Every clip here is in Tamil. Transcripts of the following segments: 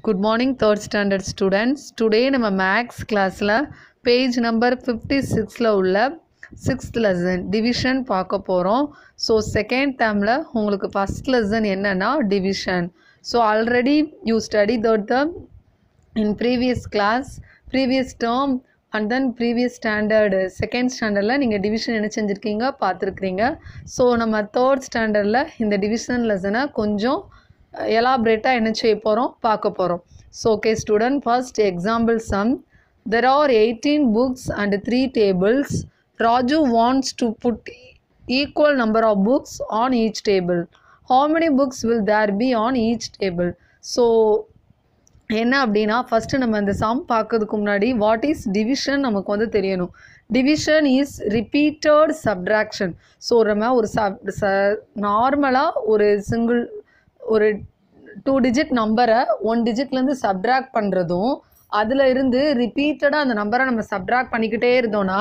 good morning third standard students today நம்ம மேக்ஸ் கிளாஸில் பேஜ் நம்பர் ஃபிஃப்டி சிக்ஸில் உள்ள சிக்ஸ்த் லெசன் டிவிஷன் பார்க்க போகிறோம் ஸோ செகண்ட் டேர்மில் உங்களுக்கு ஃபஸ்ட் லெசன் என்னென்னா division so already you study that the in previous class previous term and then previous standard second ஸ்டாண்டர்டில் நீங்கள் டிவிஷன் என்ன செஞ்சுருக்கீங்க பார்த்துருக்குறீங்க ஸோ நம்ம தேர்ட் ஸ்டாண்டர்டில் இந்த டிவிஷன் லெசனை கொஞ்சம் எலாபரேட்டாக என்ன செய்ய போகிறோம் பார்க்க போகிறோம் so okay student first example sum there are eighteen books and three tables Raju wants to put equal number of books on each table how many books will there be on each table so என்ன அப்படின்னா ஃபஸ்ட்டு நம்ம இந்த சம் பார்க்கறதுக்கு முன்னாடி வாட் இஸ் டிவிஷன் நமக்கு வந்து தெரியணும் division is repeated subtraction so நம்ம ஒரு சப் ச நார்மலாக ஒரு சிங்கிள் ஒரு டூ டிஜிட் நம்பரை ஒன் டிஜிட்லேருந்து சப்ட்ராக்ட் பண்ணுறதும் அதில் இருந்து ரிப்பீட்டடாக அந்த நம்பரை நம்ம சப்ட்ராக்ட் பண்ணிக்கிட்டே இருந்தோன்னா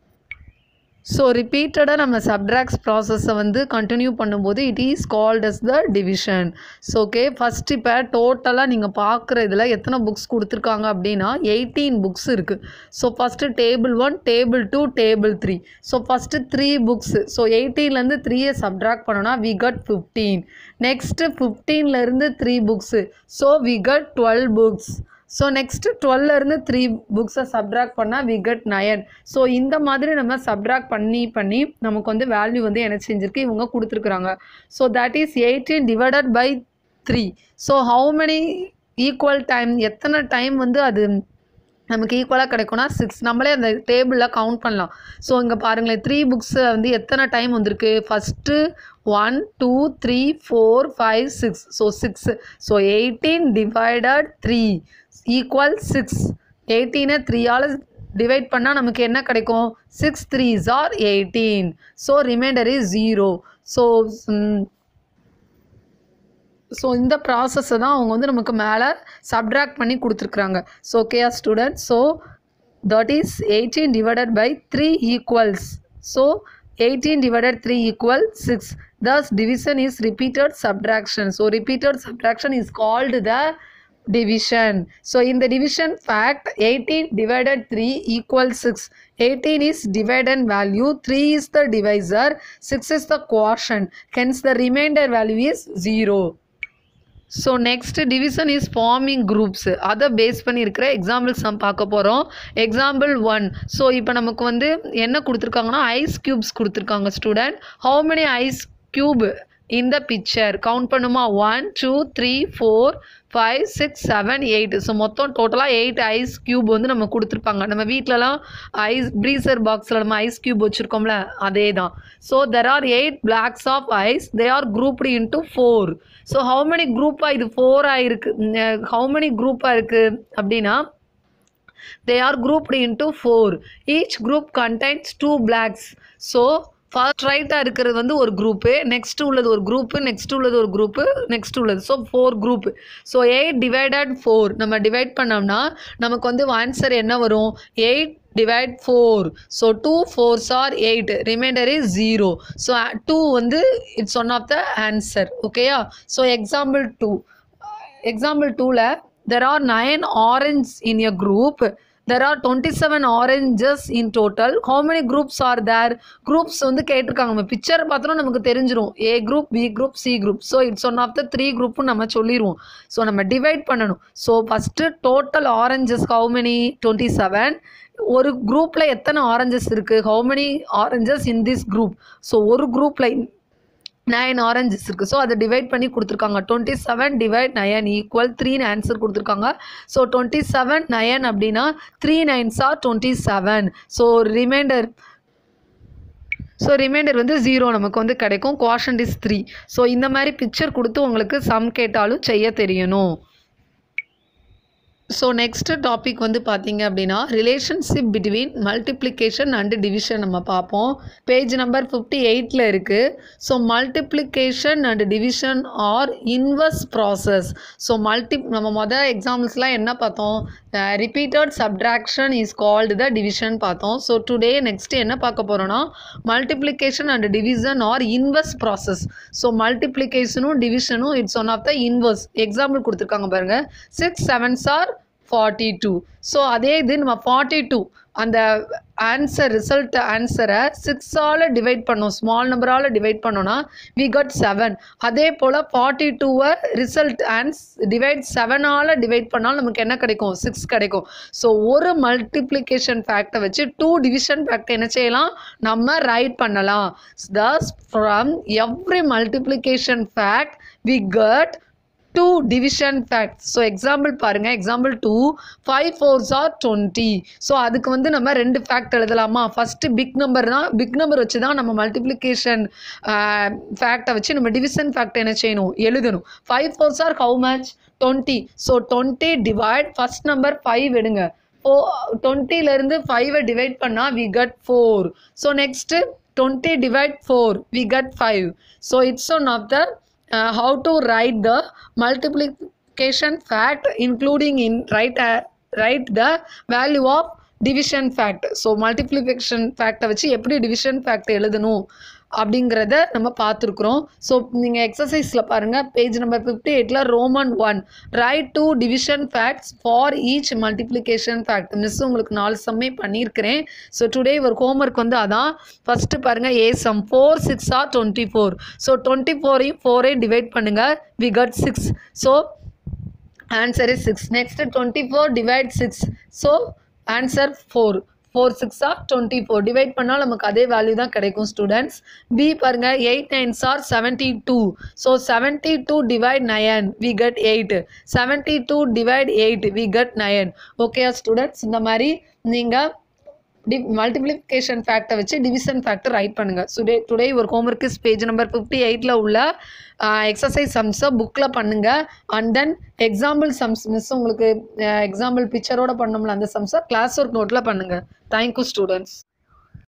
ஸோ ரிப்பீட்டடாக நம்ம சப்ட்ராக்ஸ் ப்ராசஸை வந்து கண்டினியூ பண்ணும்போது it is called as the division so okay first இப்போ டோட்டலாக நீங்கள் பார்க்குற இதில் எத்தனை புக்ஸ் கொடுத்துருக்காங்க அப்படின்னா எயிட்டீன் புக்ஸ் இருக்குது so first table one table two table three so first three books so எயிட்டீன்லேருந்து த்ரீயை சப்ட்ராக்ட் பண்ணோன்னா வி கட் ஃபிஃப்டீன் நெக்ஸ்ட்டு ஃபிஃப்டீன்லேருந்து three books so we got twelve books so next டுவெல்லேருந்து த்ரீ புக்ஸை சப்ட்ராக்ட் பண்ணால் வி கட் நயன் ஸோ இந்த மாதிரி நம்ம சப்ட்ராக்ட் பண்ணி பண்ணி நமக்கு வந்து வேல்யூ வந்து என்ன செஞ்சுருக்கு இவங்க கொடுத்துருக்குறாங்க so that is eighteen divided by three so how many equal time எத்தனை டைம் வந்து அது நமக்கு ஈக்குவலாக கிடைக்கும்னா சிக்ஸ் நம்மளே அந்த டேபிளில் கவுண்ட் பண்ணலாம் ஸோ இங்கே பாருங்களேன் த்ரீ புக்ஸை வந்து எத்தனை டைம் வந்திருக்கு first one two three four five six so six so eighteen divided three equal six எயிட்டீனை த்ரீயால் டிவைட் பண்ணால் நமக்கு என்ன கிடைக்கும் six threes are eighteen so remainder is zero so so இந்த ப்ராசஸை தான் அவங்க வந்து நமக்கு மேலே சப்ட்ராக்ட் பண்ணி கொடுத்துருக்குறாங்க ஸோ ஓகேயா student so that is eighteen divided by three equals so eighteen divided three equal six thus division is repeated subtraction so repeated subtraction is called the division so in the division fact 18 divided 3 equals 6 18 is dividend value 3 is the divisor 6 is the quotient hence the remainder value is 0 so next division is forming groups அதை பேஸ் பண்ணி இருக்கிற எக்ஸாம்பிள் சம் பார்க்க போகிறோம் எக்ஸாம்பிள் ஒன் ஸோ இப்போ நமக்கு வந்து என்ன கொடுத்துருக்காங்கன்னா ஐஸ் க்யூப்ஸ் கொடுத்துருக்காங்க student how many ice cube இந்த பிக்சர் கவுண்ட் பண்ணுமா one two three four five six seven eight so மொத்தம் டோட்டலாக எயிட் ஐஸ் க்யூப் வந்து நம்ம கொடுத்துருப்பாங்க நம்ம வீட்டிலலாம் ஐஸ் ப்ரீசர் பாக்ஸில் நம்ம ஐஸ் க்யூப் வச்சுருக்கோம்ல அதே தான் so there are eight blocks of ice they are grouped into four so how many குரூப்பாக இது ஃபோராக இருக்குது ஹவு மெனி குரூப்பாக இருக்குது அப்படின்னா they are grouped into four each group contains two blocks so first ரைட்டாக இருக்கிறது வந்து ஒரு குரூப்பு நெக்ஸ்ட் உள்ளது ஒரு குரூப்பு நெக்ஸ்ட் உள்ளது ஒரு குரூப்பு நெக்ஸ்ட் உள்ளது so four group so eight divided four நம்ம டிவைட் பண்ணோம்னா நமக்கு வந்து ஆன்சர் என்ன வரும் eight divide four so two fours are eight remainder is zero so two வந்து it's one of the answer ஓகேயா ஸோ எக்ஸாம்பிள் டூ எக்ஸாம்பிள் டூவில் there are nine orange in a group there are twenty seven oranges in total how many groups are there groups வந்து கேட்டிருக்காங்க நம்ம பிக்சர் பார்த்தோன்னா நமக்கு தெரிஞ்சிடும் A group B group C group so it's one of the three குரூப்னு நம்ம சொல்லிடுவோம் ஸோ நம்ம டிவைட் பண்ணணும் so first total oranges how many twenty seven ஒரு குரூப்பில் எத்தனை ஆரஞ்சஸ் இருக்குது how many oranges in this group so ஒரு குரூப்பில் நைன் ஆரஞ்சஸ் இருக்குது ஸோ அதை டிவைட் பண்ணி கொடுத்துருக்காங்க twenty seven divide nine equal த்ரீன்னு ஆன்சர் கொடுத்துருக்காங்க ஸோ டுவெண்ட்டி செவன் நயன் அப்படின்னா three nines are twenty seven so remainder so remainder வந்து ஜீரோ நமக்கு வந்து கிடைக்கும் குவாஷன் இஸ் த்ரீ ஸோ இந்த மாதிரி பிக்சர் கொடுத்து உங்களுக்கு சம் கேட்டாலும் செய்ய தெரியணும் ஸோ நெக்ஸ்ட் டாபிக் வந்து பார்த்தீங்க அப்படின்னா relationship between multiplication and division நம்ம பார்ப்போம் பேஜ் நம்பர் ஃபிஃப்டி எயிட்டில் இருக்குது so multiplication and division are inverse process so multi நம்ம மொதல் எக்ஸாம்பிள்ஸ்லாம் என்ன பார்த்தோம் repeated subtraction is called the division பார்த்தோம் ஸோ டுடே நெக்ஸ்ட் என்ன பார்க்க போகிறோன்னா multiplication and division are inverse process so மல்டிப்ளிகேஷனும் டிவிஷனும் it's one of the inverse example கொடுத்துருக்காங்க பாருங்கள் six sevens are forty two so அதே இது நம்ம ஃபார்ட்டி டூ அந்த ஆன்சர் ரிசல்ட் ஆன்சரை சிக்ஸால் டிவைட் பண்ணோம் ஸ்மால் நம்பரால் டிவைட் பண்ணோன்னா வி கட் செவன் அதே போல் ஃபார்ட்டி டூவை ரிசல்ட் ஆன்ஸ் டிவைட் செவனால் டிவைட் பண்ணால் நமக்கு என்ன கிடைக்கும் சிக்ஸ் கிடைக்கும் ஸோ ஒரு மல்டிப்ளிகேஷன் ஃபேக்டை வச்சு டூ டிவிஷன் ஃபேக்ட் என்ன செய்யலாம் நம்ம ரைட் பண்ணலாம் thus from every multiplication fact we get two division fact so example பாருங்கள் example two five fours are twenty so அதுக்கு வந்து நம்ம ரெண்டு ஃபேக்ட் எழுதலாமா ஃபஸ்ட்டு பிக் நம்பர் தான் பிக் நம்பர் வச்சு தான் நம்ம மல்டிப்ளிகேஷன் ஃபேக்டை வச்சு நம்ம டிவிஷன் ஃபேக்ட் என்ன செய்யணும் எழுதணும் five fours are how much twenty so twenty divide first number five எடுங்க ஃபோ டுவெண்ட்டிலேருந்து ஃபைவை டிவைட் பண்ணால் we get four so next twenty divide four we get five so it's one of the uh, how to write the multiplication fact including in write uh, write the value of division fact so multiplication ஃபேக்டை வச்சு எப்படி டிவிஷன் ஃபேக்ட் எழுதணும் அப்படிங்கிறத நம்ம பார்த்துருக்குறோம் ஸோ நீங்கள் எக்ஸசைஸில் பாருங்கள் பேஜ் நம்பர் ஃபிஃப்டி எயிட்டில் Roman one write two division facts for each multiplication fact miss உங்களுக்கு நாலு சம்மே பண்ணியிருக்கிறேன் ஸோ டுடே ஒரு ஹோம்ஒர்க் வந்து அதான் ஃபஸ்ட்டு பாருங்கள் a sum four six are twenty four so twenty ஃபோரையும் ஃபோரையும் டிவைட் பண்ணுங்கள் we get six so answer is six next twenty four divide six so answer four four சிக்ஸா டுவெண்ட்டி ஃபோர் டிவைட் பண்ணால் நமக்கு அதே வேல்யூ தான் கிடைக்கும் ஸ்டூடெண்ட்ஸ் பி பாருங்கள் eight nines are seventy two so seventy two divide nine we get eight seventy two divide eight we cut nine okay students இந்த மாதிரி நீங்கள் டி மல்டிப்ளிகேஷன் ஃபேக்டை வச்சு டிவிஷன் ஃபேக்டர் ரைட் பண்ணுங்கள் டுடே டுடே ஒரு homework is page number fifty எயிட்டில் உள்ள எக்ஸசைஸ் சம்ஸை புக்கில் பண்ணுங்கள் and then example sums miss உங்களுக்கு எக்ஸாம்பிள் பிக்சரோட பண்ணோம்ல அந்த சம்ஸை கிளாஸ் ஒர்க் நோட்டில் பண்ணுங்கள் தேங்க்யூ ஸ்டூடெண்ட்ஸ்